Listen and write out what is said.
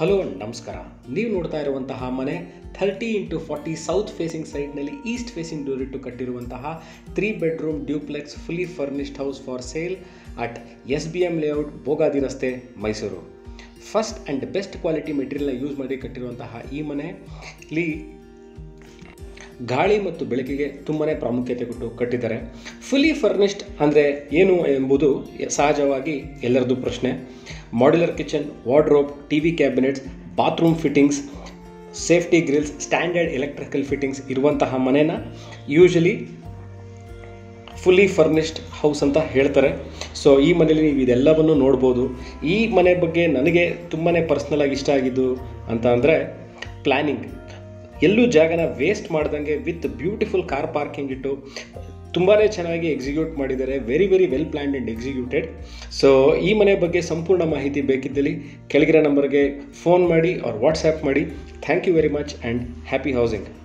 hello ನಮಸ್ಕಾರ ನೀವು ನೋಡ್ತಾ ಇರುವಂತಹ ಮನೆ thirty into forty south facing ಸೈಡ್ನಲ್ಲಿ ಈಸ್ಟ್ ಫೇಸಿಂಗ್ ಡೋರ್ ಇಟ್ಟು ಕಟ್ಟಿರುವಂತಹ three bedroom duplex fully furnished house for sale at S B M layout Bogadi ರಸ್ತೆ Mysuru first and best quality ಮೆಟೀರಿಯಲ್ನ ಯೂಸ್ ಮಾಡಿ ಕಟ್ಟಿರುವಂತಹ ಈ ಮನೆ ಇಲ್ಲಿ ಗಾಳಿ ಮತ್ತು ಬೆಳಕಿಗೆ ತುಂಬಾ ಪ್ರಾಮುಖ್ಯತೆ ಕೊಟ್ಟು ಕಟ್ಟಿದ್ದಾರೆ ಫುಲ್ಲಿ ಫರ್ನಿಶ್ಡ್ ಅಂದರೆ ಏನು ಎಂಬುದು ಸಹಜವಾಗಿ ಎಲ್ಲರದ್ದು ಪ್ರಶ್ನೆ modular kitchen wardrobe T V cabinets bathroom fittings safety grills standard electrical fittings ಇರುವಂತಹ ಮನೆನ ಯೂಶಲಿ ಫುಲ್ಲಿ ಫರ್ನಿಶ್ಡ್ ಹೌಸ್ ಅಂತ ಹೇಳ್ತಾರೆ ಸೊ ಈ ಮನೇಲಿ ನೀವು ಇದೆಲ್ಲವನ್ನು ನೋಡ್ಬೋದು ಈ ಮನೆ ಬಗ್ಗೆ ನನಗೆ ತುಂಬಾ ಪರ್ಸ್ನಲಾಗಿ ಇಷ್ಟ ಆಗಿದ್ದು ಅಂತ ಅಂದರೆ ಪ್ಲ್ಯಾನಿಂಗ್ ಎಲ್ಲೂ ಜಾಗನ ವೇಸ್ಟ್ ಮಾಡ್ದಂಗೆ ವಿತ್ ಬ್ಯೂಟಿಫುಲ್ ಕಾರ್ ಪಾರ್ಕಿಂಗ್ ಇಟ್ಟು ತುಂಬಾ ಚೆನ್ನಾಗಿ ಎಕ್ಸಿಕ್ಯೂಟ್ ಮಾಡಿದ್ದಾರೆ very very well planned and executed so ಈ ಮನೆ ಬಗ್ಗೆ ಸಂಪೂರ್ಣ ಮಾಹಿತಿ ಬೇಕಿದ್ದಲ್ಲಿ ಕೆಳಗಿರೋ ನಂಬರ್ಗೆ ಫೋನ್ ಮಾಡಿ ಅವ್ರ ವಾಟ್ಸ್ಯಾಪ್ ಮಾಡಿ thank you very much and happy housing